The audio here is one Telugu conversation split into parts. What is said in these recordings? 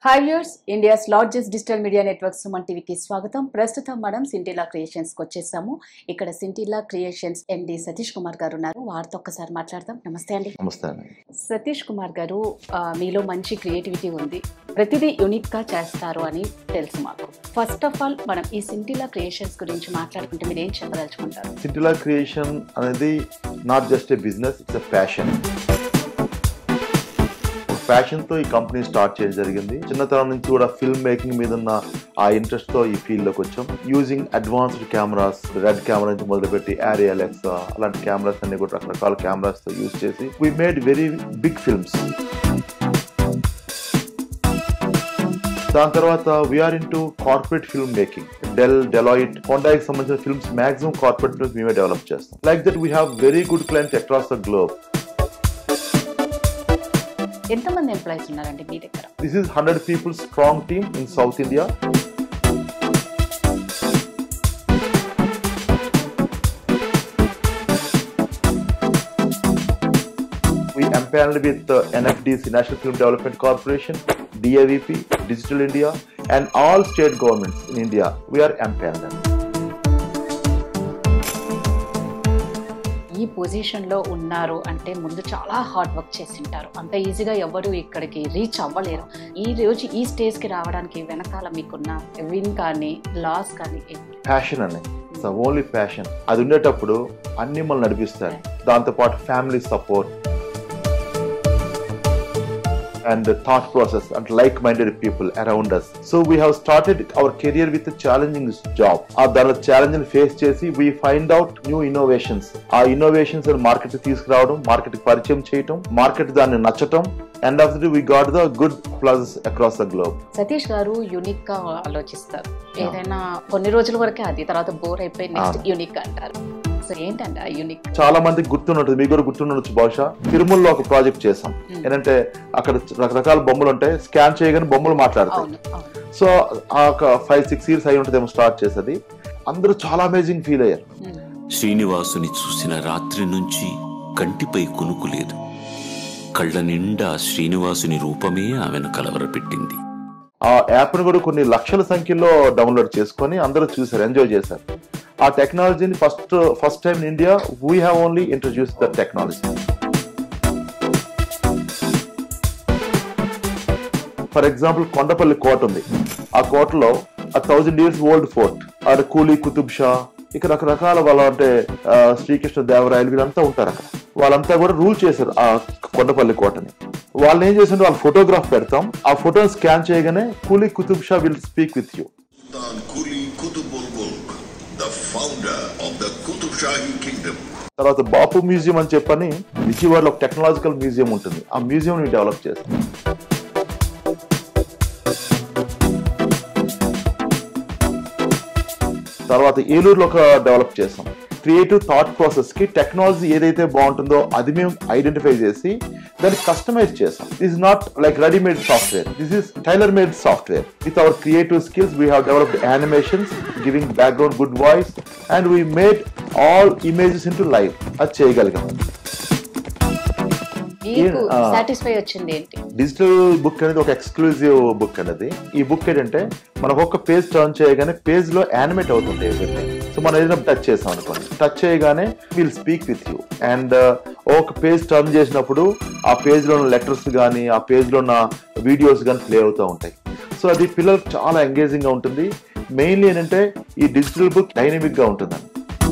Hi viewers India's largest digital media network Suman టీవీకి స్వాగతం ప్రస్తుతం మనం సింటిలా క్రియేషన్స్ కి వచ్చేసాము ఇక్కడ Scintilla creations MD Satish Kumar garu ఉన్నారు వారితో ఒక్కసారి మాట్లాడదాం నమస్తే అండి నమస్తే అండి సతీష్ కుమార్ గారు ఆ, మీలో మంచి క్రియేటివిటీ ఉంది ప్రతిదీ యునిక్ గా చేస్తారు అని తెలుసు మాకు ఫస్ట్ ఆఫ్ ఆల్ మనం ఈ సింటిలా క్రియేషన్స్ గురించి మాట్లాడుకుంటే మీరు ఏం చెప్పదలుచుకుంటారు సిటీలా క్రియేషన్ అనేది not just a business it's a passion passion తో ఈ కంపెనీ స్టార్ట్ చేయడం జరిగింది చిన్నతనం నుంచి కూడా ఫిల్మ్ మేకింగ్ మీద ఉన్న ఆ ఇంట్రెస్ట్ తో ఈ ఫీల్డ్ లోకి వచ్చాం using advanced cameras red camera నుంచి మొదలుపెట్టి ఏరియా అలెక్స్ అలాంటి కెమెరాస్ అన్ని కూడా రకరకాల కెమెరాస్ తో యూజ్ చేసి we made very big films దాని తర్వాత we're into corporate film making Dell Deloitte హోండాకి సంబంధించిన ఫిల్మ్స్ మాక్సిమం కార్పొరేట్ ఫిల్మ్స్ మేమే డెవలప్ చేస్తాం like that we have very good clients across the globe ఎంతమంది ఎంప్లాయీస్ ఉన్నారండి మీ దగ్గర this is hundred people strong team in south India We empaneled with uh, NFDC, National Film Development Corporation, DAVP, Digital India, and all state governments in India. We are empaneled. ఈ పొజిషన్ లో ఉన్నారు అంటే ముందు చాలా హార్డ్ వర్క్ చేసింటారు అంత ఈజీగా ఎవరు ఇక్కడికి రీచ్ అవ్వలేరు ఈ రోజు ఈ స్టేజ్ కి రావడానికి వెనకాల మీకున్న విన్ కానీ లాస్ కానీ ఏంటి? ప్యాషన్ అని ఓన్లీ ప్యాషన్ అది ఉండేటప్పుడు అన్ని మనం నడిపిస్తాయి దాంతోపాటు family support and thought process and like minded people around us so we have started our career with challenging job ఆ దాని ఛాలెంజ్ ఫేస్ చేసి we find out new innovations ఆ ఇన్నోవేషన్స్ మార్కెట్ తీసుకురావడం మార్కెట్ పరిచయం చేయటం మార్కెట్ దాన్ని నచ్చటం and of the we got the good plus across the globe Satish garu unique గా ఆలోచిస్తారు ఏదైనా కొన్ని రోజుల వరకే అది తర్వాత బోర్ అయిపోయి నెక్స్ట్ అవును. యునిక్ అంటారు సో ఏంటండి ఆ యునిక్ చాలా మందికి గుర్తుండదు మీకు కూడా గుర్తుండొచ్చు బహుశా తిరుమలలో ఒక ప్రాజెక్ట్ చేసాం Hmm. ఏంటంటే అక్కడ రకరకాల బొమ్మలు ఉంటాయి స్కాన్ చేయగానే బొమ్మలు మాట్లాడతాయి అవును అవును సో ఆ ఒక ఫైవ్ సిక్స్ ఇయర్స్ అయి ఉంటుందేమో స్టార్ట్ చేసేది అందరూ చాలా అమేజింగ్ ఫీల్ అయ్యారు ఉమ్. శ్రీనివాసుని చూసిన రాత్రి నుంచి కంటిపై కునుకు లేదు కళ్ళ నిండా శ్రీనివాసుని రూపమే ఆమెను కలవరపెట్టింది ఆ యాప్ ను కూడా కొన్ని లక్షల సంఖ్యలో డౌన్లోడ్ చేసుకొని అందరూ చూసారు ఎంజాయ్ చేశారు ఆ టెక్నాలజీని first first time in India we have only introduce the technology for example Kondapalli కోట ఉంది ఆ కోటలో ఆ థౌజండ్ ఇయర్స్ ఓల్డ్ ఫోర్ట్ ఆడ కూలీ కుతుబ్ షా ఇక రకరకాల వాళ్ళ అంటే ఆ, శ్రీకృష్ణ దేవరాయలు వీళ్ళంతా ఉంటారు అక్కడ వాళ్ళంతా కూడా రూల్ చేశారు ఆ కొండపల్లి కోటని వాళ్ళు ఏం చేసిండ్రు వాళ్ళ ఫోటోగ్రాఫ్ పెడతాం ఆ ఫోటోని స్కాన్ చేయగానే Quli Qutb Shah will speak with you Sultan Kuli Kutubul Mulk, the founder of the Qutub Shahi Kingdom. తర్వాత బాపు మ్యూజియం అని చెప్పని విజయవాడలో ఒక టెక్నాలజికల్ మ్యూజియం ఉంటుంది ఆ మ్యూజియం ని డెవలప్ చేస్తాం తర్వాత ఏలూరులో ఒక డెవలప్ చేస్తాం క్రియేటివ్ థాట్ ప్రాసెస్ కి టెక్నాలజీ ఏదైతే బాగుంటుందో అది మేము ఐడెంటిఫై చేసి దాన్ని కస్టమైజ్ చేస్తాం this not like readymade software this is tailor made software with our creative skills we have developed animations giving background good voice and we made all images into live అది చేయగలిగాం మీకు ఆ. సాటిస్ఫై వచ్చింది ఏంటి డిజిటల్ బుక్ అనేది ఒక ఎక్స్క్లూజివ్ బుక్ అనేది ఈ బుక్ ఏంటంటే మనకు ఒక పేజ్ టర్న్ చేయగానే పేజ్ లో యానిమేట్ అవుతుంది everything. సో మనం ఏదైనా టచ్ చేసాం అనుకోండి టచ్ చేయగానే will speak with you and ఒక పేజ్ టర్న్ చేసినప్పుడు ఆ పేజ్ లో ఉన్న లెటర్స్ కానీ ఆ పేజ్ లో ఉన్న వీడియోస్ కానీ ప్లే అవుతూ ఉంటాయి సో అది పిల్లలకు చాలా ఎంగేజింగ్ గా ఉంటుంది మెయిన్లీ ఏంటంటే ఈ డిజిటల్ బుక్ డైనమిక్ గా ఉంటుందండి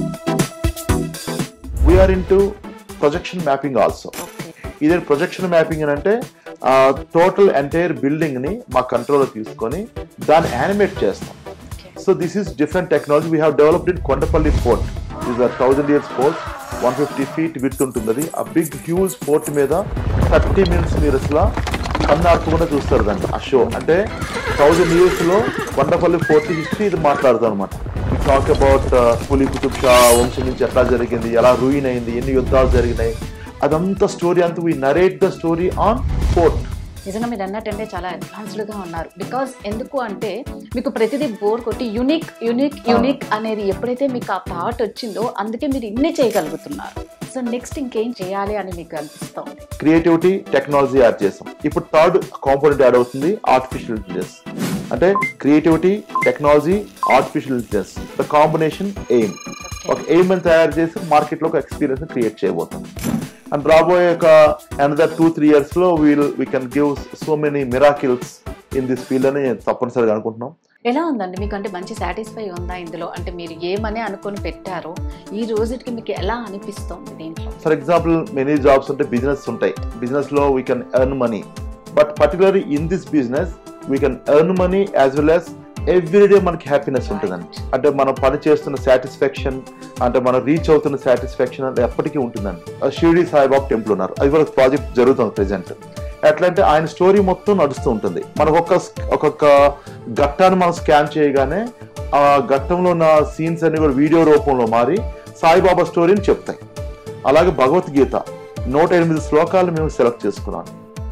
we're into projection mapping also ఇదే ప్రొజెక్షన్ మ్యాపింగ్ అని అంటే టోటల్ ఎంటైర్ బిల్డింగ్ ని మా కంట్రోల్లో తీసుకొని దాన్ని యానిమేట్ చేస్తాం so this is different technology we have developed in Kondapalli fort is a thousand years fort one fifty feet with ఉంటుంది అది ఆ బిగ్ హ్యూజ్ ఫోర్ట్ మీద థర్టీ మినిట్స్ మీరు అసలు కన్ను ఆర్పకుండా చూస్తారు దాన్ని ఆ షో అంటే థౌజండ్ ఇయర్స్ లో కొండపల్లి ఫోర్ట్ హిస్టరీ ఇది మాట్లాడుతాం అనమాట టాక్ అబౌట్ పులి కుతుబ్ షా వంశం నుంచి ఎట్లా జరిగింది ఎలా రూయిన్ అయింది ఎన్ని యుద్ధాలు జరిగినాయి అదంతా స్టోరీ అంతా we narrate the story on fort నిజంగా మీరు అన్నట్టంటే చాలా అడ్వాన్స్డ్ గా ఉన్నారు బికాస్ ఎందుకు అంటే మీకు ప్రతిదీ బోర్ కొట్టి యునిక్ యునిక్ యునిక్ అనేది ఎప్పుడైతే మీకు ఆ థాట్ వచ్చిందో అందుకే మీరు ఇన్ని చేయగలుగుతున్నారు సో నెక్స్ట్ ఇంకేం చేయాలి అని మీకు అనిపిస్తోంది క్రియేటివిటీ టెక్నాలజీ యాడ్ చేసాం ఇప్పుడు థర్డ్ కాంపోనెంట్ యాడ్ అవుతుంది ఆర్టిఫిషియల్ ఇంటెలిజెన్స్ అంటే creativity technology artificial intelligence the combination aim ఒక ఎయిమ్ అని తయారు చేసి మార్కెట్లో ఒక ఎక్స్పీరియన్స్ క్రియేట్ చేయబోతాం అండ్ రాబోయే ఒక అనదర్ టూ త్రీ ఇయర్స్ లో we'll we can give so many miracles in this field అని తప్పనిసరిగా అనుకుంటున్నాం ఎలా ఉందండి మీకు అంటే మంచి సాటిస్ఫై ఉందా ఇందులో అంటే మీరు ఏమని అనుకొని పెట్టారో ఈ రోజుకి మీకు ఎలా అనిపిస్తోంది దీంట్లో ఫర్ ఎగ్జాంపుల్ మెనీ జాబ్స్ ఉంటే బిజినెస్ ఉంటాయి బిజినెస్ లో we can earn money but particularly in this business we can earn money as well as everyday మనకి హ్యాపీనెస్ ఉంటుందండి అంటే మనం పని చేస్తున్న సాటిస్ఫాక్షన్ అంటే మనం రీచ్ అవుతున్న సాటిస్ఫాక్షన్ అది ఎప్పటికీ ఉంటుందండి షిరిడి సాయిబాబా టెంపుల్ ఉన్నారు అది కూడా ప్రాజెక్ట్ జరుగుతుంది ప్రెసెంట్ ఎట్లా అంటే ఆయన స్టోరీ మొత్తం నడుస్తూ ఉంటుంది మనకు ఒక్క ఒక్కొక్క ఘట్టాన్ని మనం స్కాన్ చేయగానే ఆ ఘట్టంలో ఉన్న సీన్స్ అన్ని కూడా వీడియో రూపంలో మారి సాయిబాబా స్టోరీని చెప్తాయి అలాగే భగవద్గీత నూట ఎనిమిది శ్లోకాలు మేము సెలెక్ట్ చేసుకున్నాం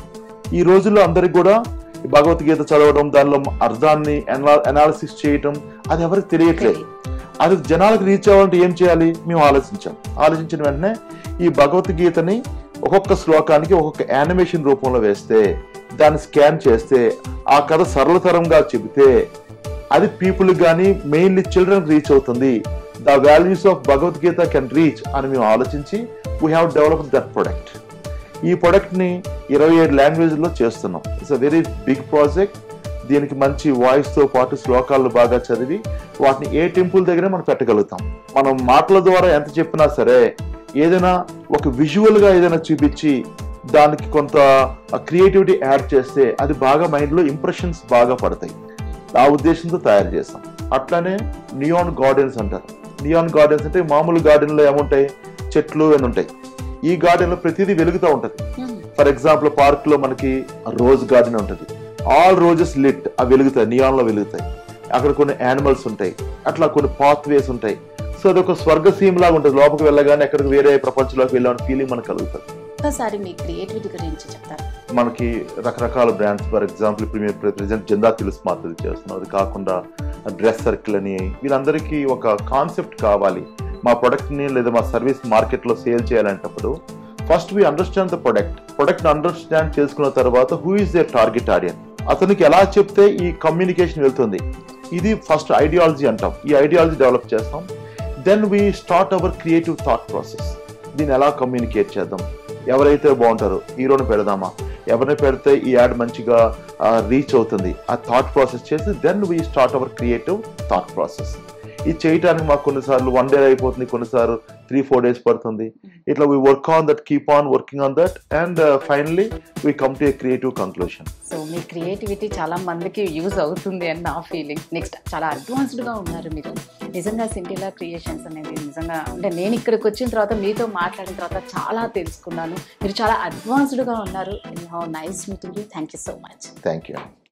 ఈ రోజుల్లో అందరికి కూడా ఈ భగవద్గీత చదవడం దానిలో అర్థాన్ని అనాలిసిస్ చేయటం అది ఎవరికి తెలియట్లేదు అది జనాలకు రీచ్ అవ్వాలంటే ఏం చేయాలి మేము ఆలోచించాం ఆలోచించిన వెంటనే ఈ భగవద్గీతని ఒక్కొక్క శ్లోకానికి ఒక్కొక్క యానిమేషన్ రూపంలో వేస్తే దాన్ని స్కాన్ చేస్తే ఆ కథ సరళతరంగా చెబితే అది పీపుల్ కానీ మెయిన్లీ చిల్డ్రన్ రీచ్ అవుతుంది the values of Bhagavad Gita can reach అని మేము ఆలోచించి we have develop that product ఈ ప్రొడక్ట్ ని ఇరవై ఏడు లాంగ్వేజ్ లో చేస్తున్నాం it's a very big project దీనికి మంచి వాయిస్ తో పాటు శ్లోకాలు బాగా చదివి వాటిని ఏ టెంపుల్ దగ్గర మనం పెట్టగలుగుతాం మనం మాటల ద్వారా ఎంత చెప్పినా సరే ఏదైనా ఒక విజువల్ గా ఏదైనా చూపించి దానికి కొంత క్రియేటివిటీ యాడ్ చేస్తే అది బాగా మైండ్ లో ఇంప్రెషన్స్ బాగా పడతాయి ఆ ఉద్దేశంతో తయారు చేస్తాం అట్లానే నియాన్ గార్డెన్స్ అంటారు నియాన్ గార్డెన్స్ అంటే మామూలు గార్డెన్ లో ఏముంటాయి చెట్లు అని ఉంటాయి ఈ గార్డెన్ లో ప్రతిదీ వెలుగుతూ ఉంటది ఫర్ ఎగ్జాంపుల్ పార్క్ లో మనకి రోజ్ గార్డెన్ ఉంటది ఆల్ రోజెస్ లిట్ అవి వెలుగుతాయి నియాన్ లో వెలుగుతాయి అక్కడ కొన్ని యానిమల్స్ ఉంటాయి అట్లా కొన్ని పాత్ వేస్ ఉంటాయి సో అది ఒక స్వర్గ సీమ్ లాగా ఉంటుంది లోపలికి వెళ్ళగానే ఎక్కడికి వేరే ప్రపంచంలోకి వెళ్ళామని ఫీలింగ్ మనకు కలుగుతుంది ఒక్కసారి మీ క్రియేటివిటీ గురించి చెప్తారు మనకి రకరకాల బ్రాండ్స్ ఫర్ ఎగ్జాంపుల్ ఇప్పుడు మేము ప్రెసెంట్ జెండా తెలుసు మాత్రం చేస్తున్నాం అది కాకుండా డ్రెస్ సర్కిల్ అని వీళ్ళందరికీ ఒక కాన్సెప్ట్ కావాలి మా ప్రొడక్ట్ ని లేదా మా సర్వీస్ మార్కెట్ లో సేల్ చేయాలంటప్పుడు first we understand the product product understand చేసుకున్న తర్వాత who is the target audience అతనికి ఎలా చెప్తే ఈ కమ్యూనికేషన్ వెళ్తుంది ఇది ఫస్ట్ ఐడియాలజీ అంటాం ఈ ఐడియాలజీ డెవలప్ చేస్తాం then we start our creative thought process దీన్ని ఎలా కమ్యూనికేట్ చేద్దాం ఎవరైతే బాగుంటారో హీరోని పెడదామా ఎవరిని పెడితే ఈ యాడ్ మంచిగా రీచ్ అవుతుంది ఆ థాట్ ప్రాసెస్ చేసి then we start our creative thought process ఇది చేయడానికి మాకు కొన్నిసార్లు వన్ డే అయిపోతుంది కొన్నిసార్లు త్రీ ఫోర్ డేస్ పడుతుంది ఇట్లా we work on that keep on working on that and finally we come to a creative conclusion so మీ క్రియేటివిటీ చాలా మందికి యూజ్ అవుతుంది అని నా ఫీలింగ్ నెక్స్ట్ చాలా అడ్వాన్స్డ్ గా ఉన్నారు మీరు నిజంగా సింటిలా క్రియేషన్స్ అనేది నిజంగా అంటే నేను ఇక్కడికి వచ్చిన తర్వాత మీతో మాట్లాడిన తర్వాత చాలా తెలుసుకున్నాను మీరు చాలా అడ్వాన్స్డ్ గా ఉన్నారు how nice meeting you thank you so much thank you